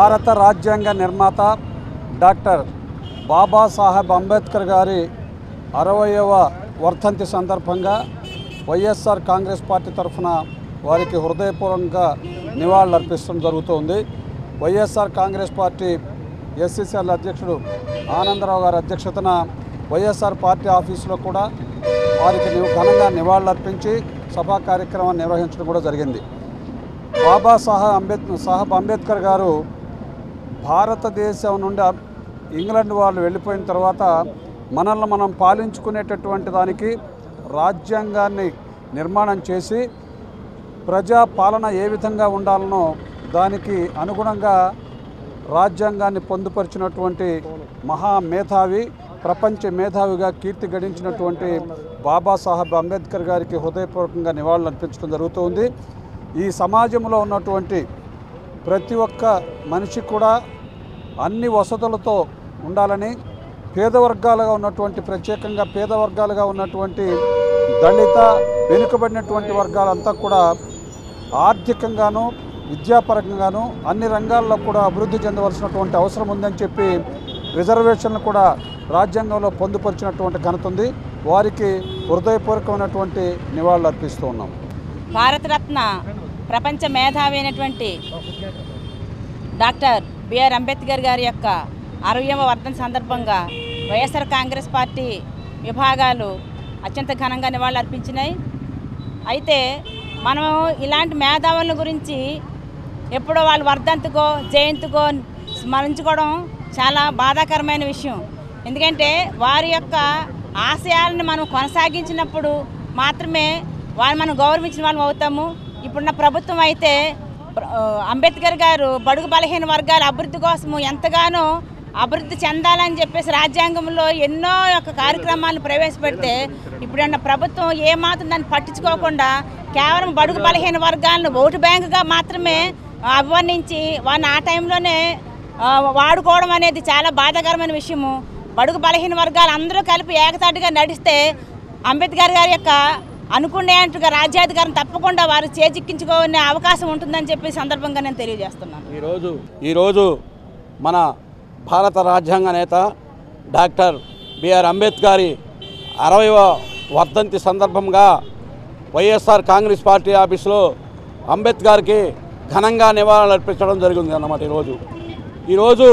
భారత రాజ్యాంగ నిర్మాత డాక్టర్ బాబాసాహెబ్ అంబేద్కర్ గారి అరవయవ వర్ధంతి సందర్భంగా వైఎస్ఆర్ కాంగ్రెస్ పార్టీ తరఫున వారికి హృదయపూర్వకంగా నివాళులర్పించడం జరుగుతోంది వైఎస్ఆర్ కాంగ్రెస్ పార్టీ ఎస్సీసీఎల్ అధ్యక్షుడు ఆనందరావు గారి అధ్యక్షతన వైఎస్ఆర్ పార్టీ ఆఫీసులో కూడా వారికి ని- ఘనంగా నివాళులర్పించి సభా కార్యక్రమం నిర్వహించడం కూడా జరిగింది బాబా సాహెబ్ అంబేద్ సాహెబ్ అంబేద్కర్ గారు భారతదేశం నుండి అ- ఇంగ్లాండ్ వాళ్ళు వెళ్ళిపోయిన తర్వాత మనల్ని మనం పాలించుకునేటటువంటి దానికి రాజ్యాంగాన్ని నిర్మాణం చేసి ప్రజా పాలన ఏ విధంగా ఉండాలనో దానికి అనుగుణంగా రాజ్యాంగాన్ని పొందుపరిచినటువంటి మహా మేధావి ప్రపంచ మేధావిగా కీర్తి గడించినటువంటి బాబాసాహెబ్ అంబేద్కర్ గారికి హృదయపూర్వకంగా నివాళులు అర్పించడం జరుగుతుంది ఈ సమాజంలో ఉన్నటువంటి ప్రతి ఒక్క మనిషి కూడా అన్ని వసతులతో ఉండాలని పేద వర్గాలుగా ఉన్నటువంటి ప్రత్యేకంగా పేద వర్గాలుగా ఉన్నటువంటి దళిత వెనుకబడినటువంటి వర్గాలంతా కూడా ఆర్థికంగాను విద్యాపరంగాను అన్ని రంగాల్లో కూడా అభివృద్ధి చెందవలసినటువంటి అవసరం ఉందని చెప్పి రిజర్వేషన్లు కూడా రాజ్యాంగంలో పొందుపరిచినటువంటి ఘనత ఉంది వారికి హృదయపూర్వకమైనటువంటి నివాళులు అర్పిస్తూ ఉన్నాం భారతరత్న ప్రపంచ మేధావి అయినటువంటి డాక్టర్ బిఆర్ అంబేద్కర్ గారి యొక్క అరవయవ వర్ధన సందర్భంగా వైఎస్ఆర్ కాంగ్రెస్ పార్టీ విభాగాలు అత్యంత ఘనంగా నివాళులు అర్పించినాయి అయితే మనం ఇలాంటి మేధావుల గురించి ఎప్పుడో వాళ్ళ వర్ధంతికో జయంతికో స్మరించుకోవడం చాలా బాధాకరమైన విషయం ఎందుకంటే వారి యొక్క ఆశయాలను మనం కొనసాగించినప్పుడు మాత్రమే వారు మనం గౌరవించిన వాళ్ళం అవుతాము ఇప్పుడున్న ప్రభుత్వం అయితే ప్ర- ఆ, అంబేద్కర్ గారు బడుగు బలహీన వర్గాల అభివృద్ధి కోసము ఎంతగానో అభివృద్ధి చెందాలని చెప్పేసి రాజ్యాంగంలో ఎన్నో యొక్క కార్యక్రమాలను ప్రవేశపెడితే ఇప్పుడున్న ప్రభుత్వం ఏమాత్రం దాన్ని పట్టించుకోకుండా కేవలం బడుగు బలహీన వర్గాలను ఓటు బ్యాంకుగా మాత్రమే అభివర్ణించి వారిని ఆ టైంలోనే ఆ, వాడుకోవడం అనేది చాలా బాధాకరమైన విషయము బడుగు బలహీన వర్గాలు అందరూ కలిపి ఏకతాటిగా నడిస్తే అంబేద్కర్ గారి యొక్క అనుకునేట్టుగా రాజ్యాధికారం తప్పకుండా వారు చేజిక్కించుకునే అవకాశం ఉంటుందని చెప్పి ఈ సందర్భంగా నేను తెలియజేస్తున్నాను ఈరోజు ఈరోజు మన భారత రాజ్యాంగ నేత డాక్టర్ బిఆర్ అంబేద్కర్ అరవైవ వర్ధంతి సందర్భంగా వైఎస్ఆర్ కాంగ్రెస్ పార్టీ ఆఫీసులో అంబేద్కర్కి ఘనంగా నివాళులు అర్పించడం జరిగింది అన్నమాట ఈరోజు ఈరోజు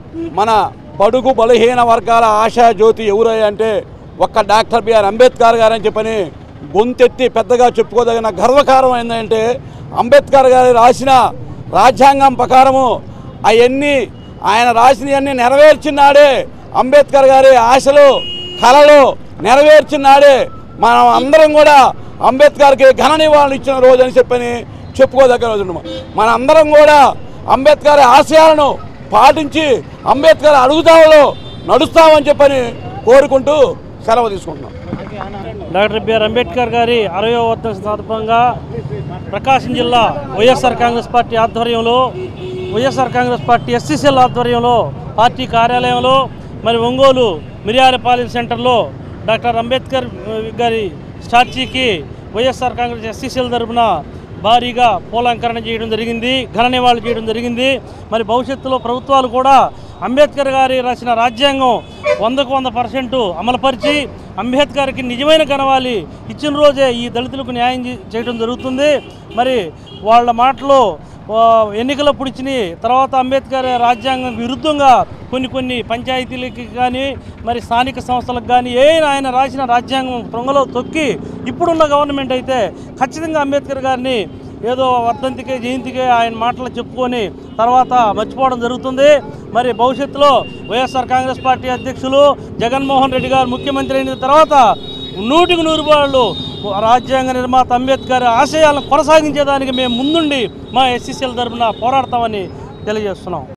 మన బడుగు బలహీన వర్గాల ఆశా జ్యోతి ఎవరై అంటే ఒక్క డాక్టర్ బిఆర్ అంబేద్కర్ గారని చెప్పని గొంతెత్తి పెద్దగా చెప్పుకోదగిన గర్వకారం ఏంటంటే అంబేద్కర్ గారు రాసిన రాజ్యాంగం ప్రకారము అవన్నీ ఆయన రాసినవన్నీ నెరవేర్చినాడే అంబేద్కర్ గారి ఆశలు కళలు నెరవేర్చినాడే మనం అందరం కూడా అంబేద్కర్కి ఘన నివాళులు ఇచ్చిన రోజు అని చెప్పని చెప్పుకోదగ్గ రోజు మన అందరం కూడా అంబేద్కర్ ఆశయాలను పాటించి అంబేద్కర్ అడుగుతామలో నడుస్తామని చెప్పని కోరుకుంటూ సెలవు తీసుకుంటున్నాం డాక్టర్ బిఆర్ అంబేద్కర్ గారి అరవై వర్ధన సందర్భంగా ప్రకాశం జిల్లా వైఎస్ఆర్ కాంగ్రెస్ పార్టీ ఆధ్వర్యంలో వైఎస్ఆర్ కాంగ్రెస్ పార్టీ ఎస్సీసీఎల్ ఆధ్వర్యంలో పార్టీ కార్యాలయంలో మరి ఒంగోలు మిరియాలపాలెం సెంటర్లో డాక్టర్ అంబేద్కర్ ఆ, గారి స్టాచ్యూకి వైఎస్ఆర్ కాంగ్రెస్ ఎస్సీసీఎల్ తరపున భారీగా పూలంకరణ చేయడం జరిగింది ఘన నివాళులు చేయడం జరిగింది మరి భవిష్యత్తులో ప్రభుత్వాలు కూడా అంబేద్కర్ గారి రాసిన రాజ్యాంగం వందకు వంద పర్సెంట్ అమలుపరిచి అంబేద్కర్కి నిజమైన కనవాలి ఇచ్చిన రోజే ఈ దళితులకు న్యాయం చే- చేయడం జరుగుతుంది మరి వాళ్ళ మాటలు ఆ, ఎన్నికలప్పుడు ఇచ్చినాయి తర్వాత అంబేద్కర్ రాజ్యాంగం విరుద్ధంగా కొన్ని కొన్ని పంచాయతీలకి కానీ మరి స్థానిక సంస్థలకు కానీ ఏ ఆయన రాసిన రాజ్యాంగం తొంగలో తొక్కి ఇప్పుడున్న గవర్నమెంట్ అయితే ఖచ్చితంగా అంబేద్కర్ గారిని ఏదో వర్ధంతికి జయంతికి ఆయన మాటలు చెప్పుకొని తర్వాత మర్చిపోవడం జరుగుతుంది మరి భవిష్యత్తులో వైఎస్ఆర్ కాంగ్రెస్ పార్టీ అధ్యక్షులు జగన్మోహన్ రెడ్డి గారు ముఖ్యమంత్రి అయిన తర్వాత నూటికి నూరు వాళ్ళు రాజ్యాంగ నిర్మాత అంబేద్కర్ ఆశయాలను కొనసాగించేదానికి మేము ముందుండి మా ఎస్సీసీల తరఫున పోరాడతామని తెలియజేస్తున్నాం